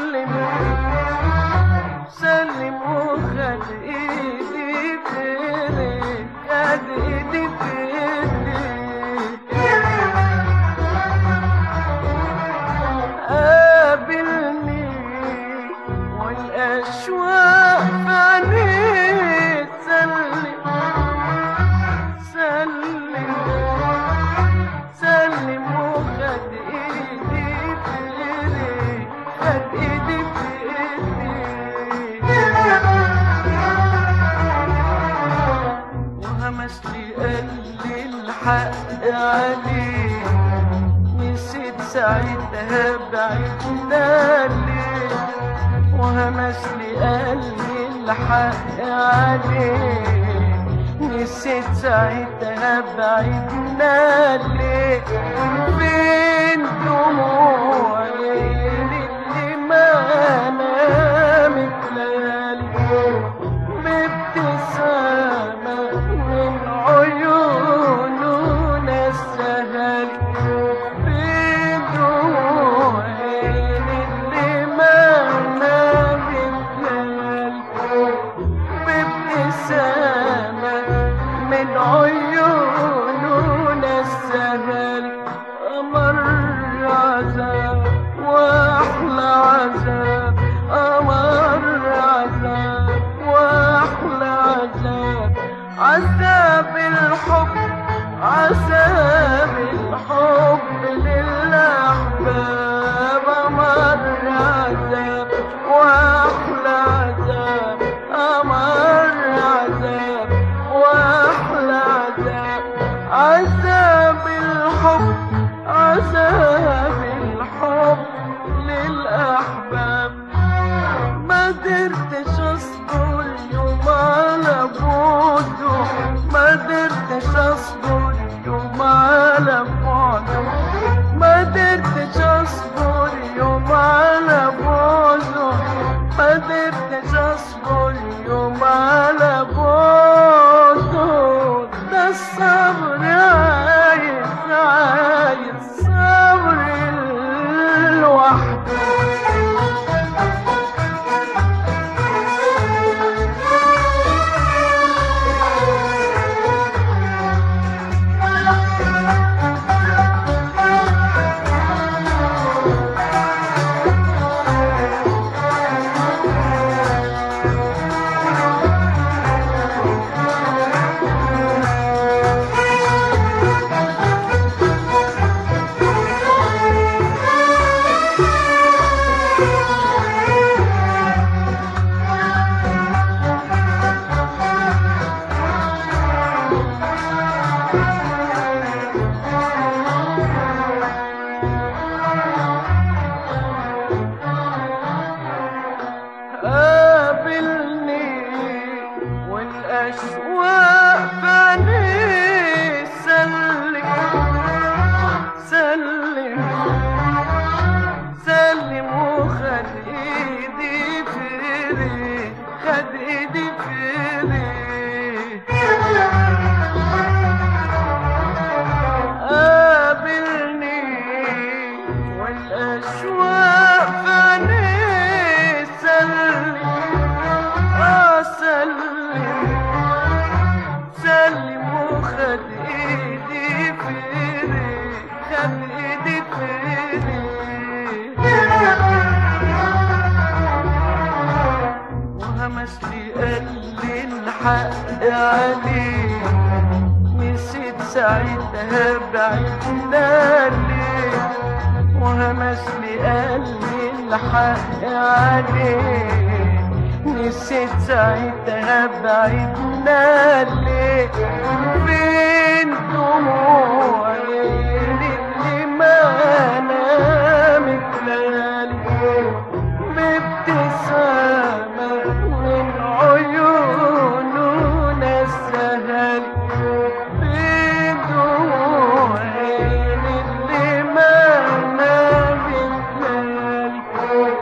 سلم سلم وخد ايدي في ايدي خد ايدي في ايدي قابلني والاشواق في عينيه سلم سلم سلم وخد ايدي في ايدي خد ايدي في ايدي وهمس لي قال لي الحق عليه نسيت ساعتها بعدنا ليه وهمس لي قال لي الحق عليه نسيت ساعتها بعدنا ليه فين دموعي اللي ما نامت ليالي بابتسامة من عيونه نسهل في دموعي اللي ما نامت ليالي بابتسامة من عيونه نسهل أمر عذاب وأحلى عذاب أمر عذاب وأحلى عذاب عذاب الحب عذاب الحب للأحباب أمر عذاب وأحلى عذاب أمر عذاب وأحلى عذاب عذاب الحب عذاب الحب للأحباب ما قدرتش اصبر يوم على بعده ما قدرتش اصبر يوم على بعده ما قدرتش اصبر يوم على بعده ما قدرتش اصبر يوم على بعده ده الصبر عايز عايز صبر لوحده قابلني والأشواق في عينيه سلم سلم سلم وخد ايدي في ايدي خد ايدي في ايدي قابلني والأشواق في عينيه سلم آه سلم سلم وخد ايدي في ايدي خد ايدي في ايدي وهمس لي قال لي الحق عليه نسيت ساعتها بعدنا ليه وهمس لي قال لي الحق عليه نسيت ساعتها بعدنا ليه فين دموعي اللي ما نامت ليالي بابتسامة من عيونه نسهل في دموعي اللي ما نامت ليالي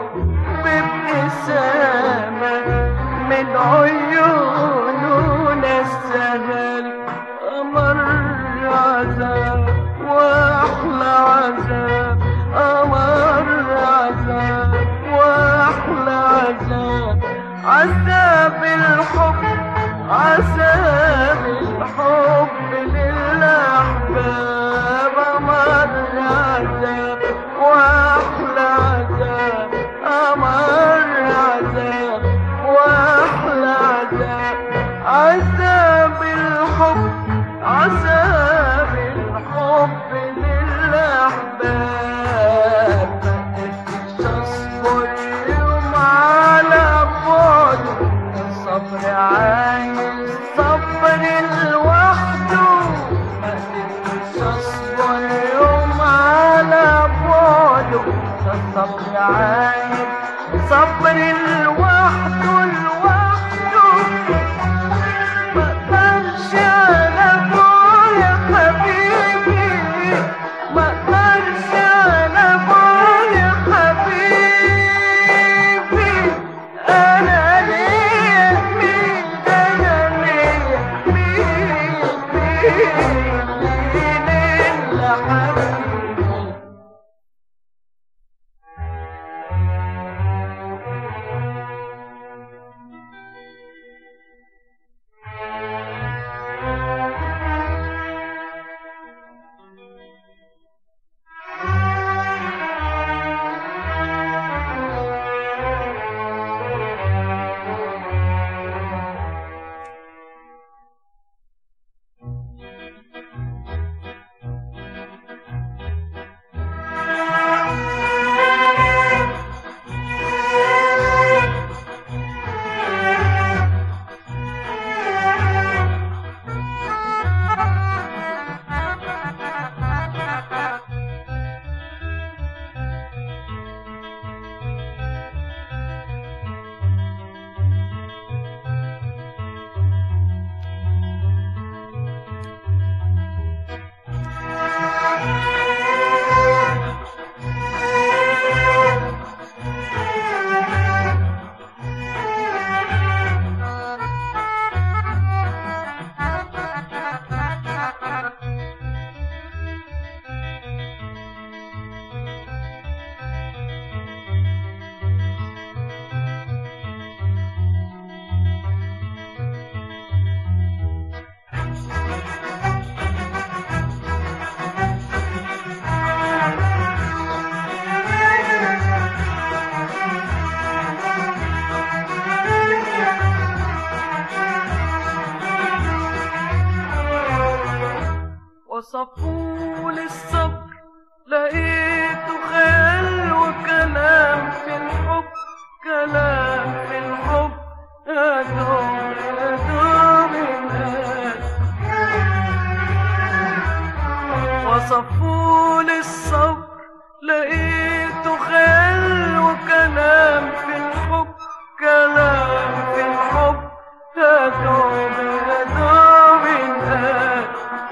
بابتسامة من عيونه نسهل أمر عذاب وأحلى عذاب أمر لوحده لوحده مقدرش على ابوه يا حبيبي مقدرش على ابوه يا حبيبي انا ليا مين انا ليا مين مين مين الا حبيبي وصفوا للصبر لقيته خيال وكلام في الحب كلام في الحب يا دوب يا دوب الناس وصفوا للصبر لقيته خيال وكلام في الحب كلام في الحب يا دوب يا دوب الناس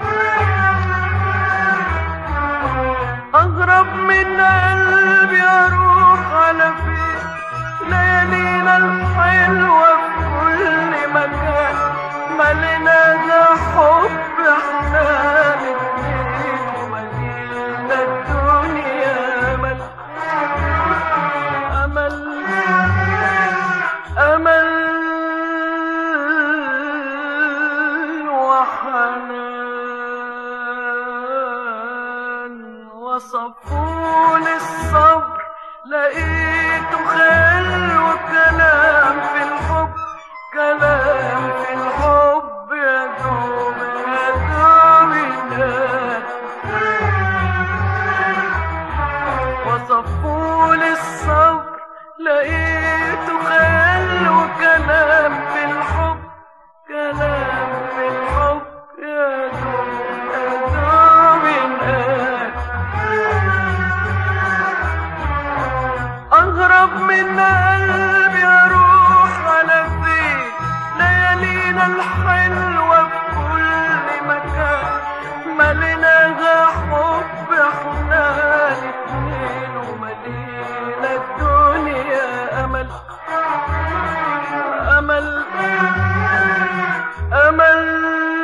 أغرب من قلبي أروح على فين ليالينا الحلوة في كل مكان ملينا حب احنا الاتنين وملينا الدنيا أمل أمل أمل وحنان وصفوا للصبر لقيته خيل وكلام في الحب كلام في الحب يا دوب يا دوب الناس وصفوا للصبر لقيته خيال وكلام في الحب كلام في الحب يا دوب يا دوب الناس أغرب من قلبي أروح على فين ليالينا الحلوة في كل مكان مليناها حب احنا الاتنين وملينا الدنيا أمل أمل أمل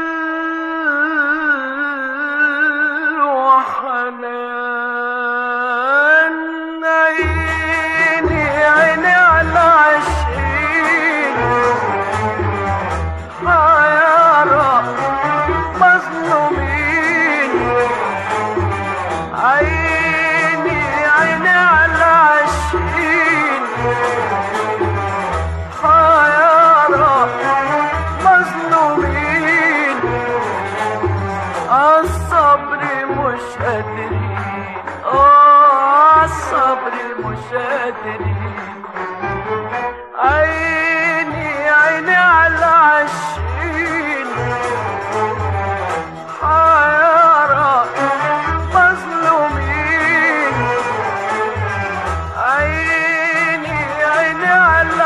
وحنان عيني عيني على عشقين حيارى مظلومين عيني عيني على عشقين حيارى مظلومين الصبر مش قادرين اه الصبر مش قادرين عيني عيني على عشقين حيارى مظلومين عيني عيني على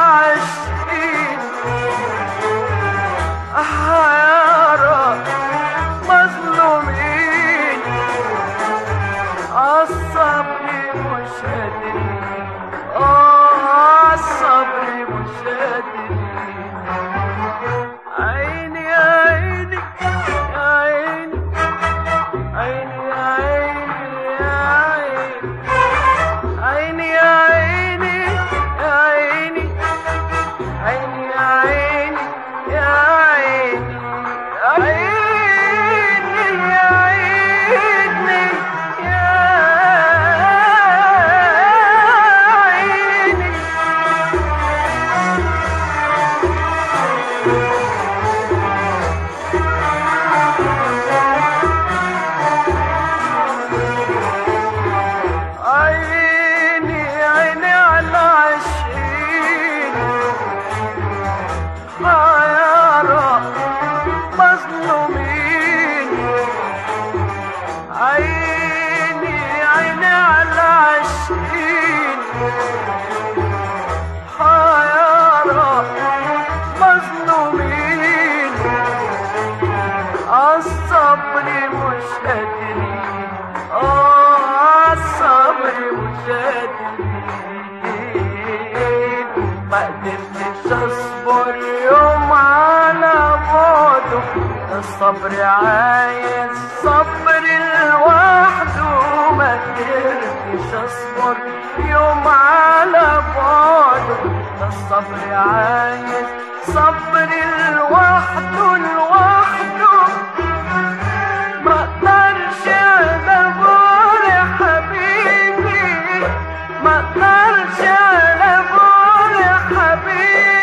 ما قدرتش اصبر يوم على بعده الصبر عايز صبر لوحده ما قدرتش اصبر يوم على بعده الصبر عايز صبر لوحده لوحده ما اقدرش انا بقول يا حبيبي ما اقدرش انا بقول يا حبيبي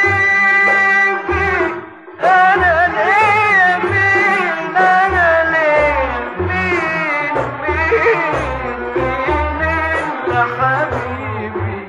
انا ليا مين انا ليا مين مين مين الا حبيبي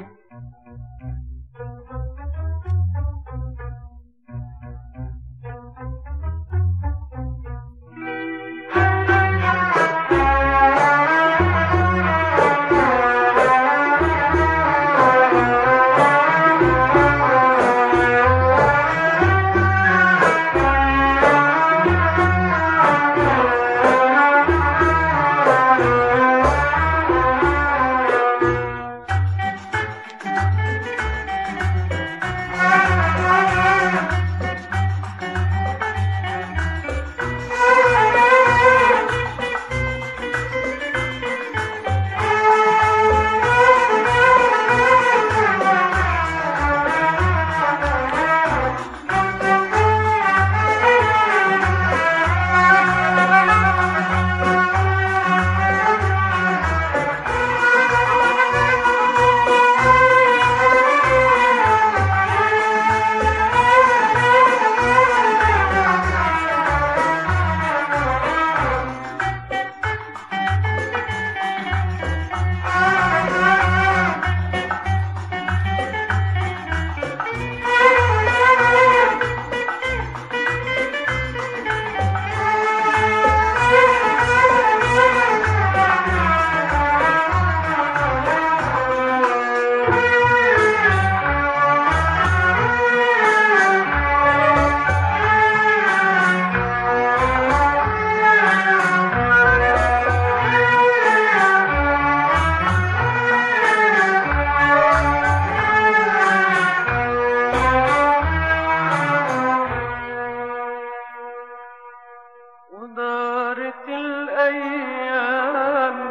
ودارت الأيام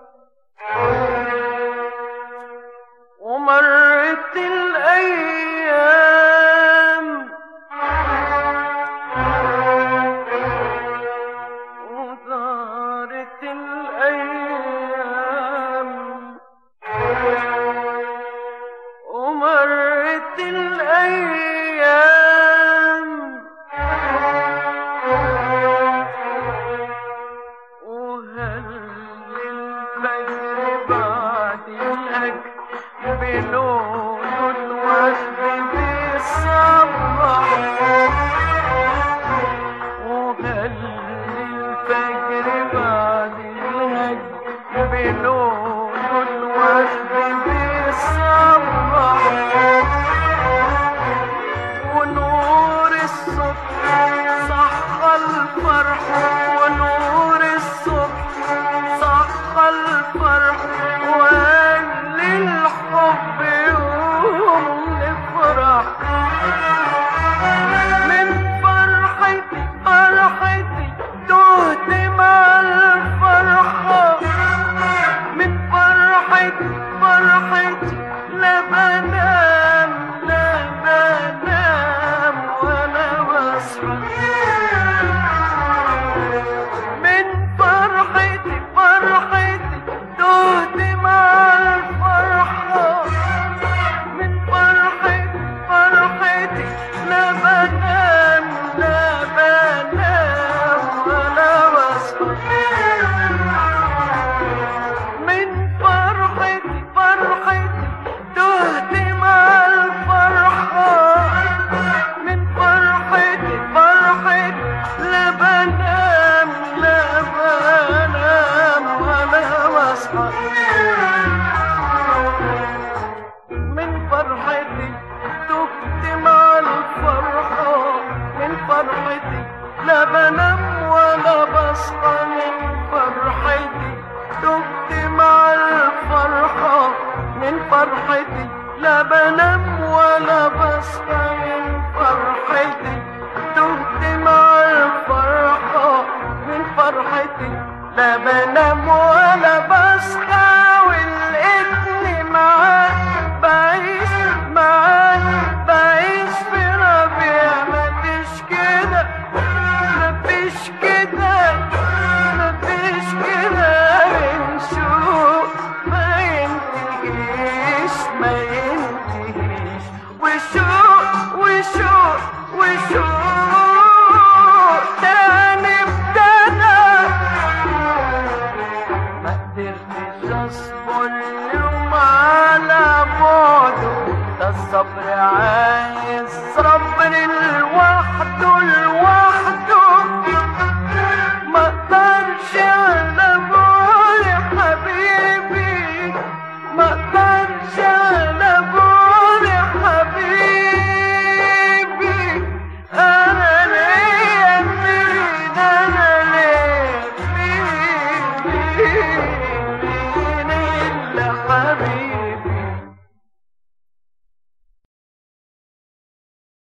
ومرت الأيام ودارت الأيام ومرت الأيام وهل الفجر بعد الهجر بلون الورد بيصبح وهل الفجر بعد الهجر بلون الورد بيصبح ونور الصبح صح الفرح ونور الصبح صح الفرح وقال الحب يوم نفرح من فرحتي فرحتي تهت مع الفرحة من فرحتي فرحتي لا بنام لا بنام ولا بصحى بصحى من فرحتي تهت مع الفرحة من فرحتي لا بنام ولا بصحى ولقيتني معاك بعيش معاك بعيش في ربيع مفيش كده مفيش كده مفيش كده من شوق ما ينتهيش ما ينتهيش وشوق وشوق وشوق تاني ابتدى ما قدرتش اصبر اليوم على بعده ده الصبر عايز صبر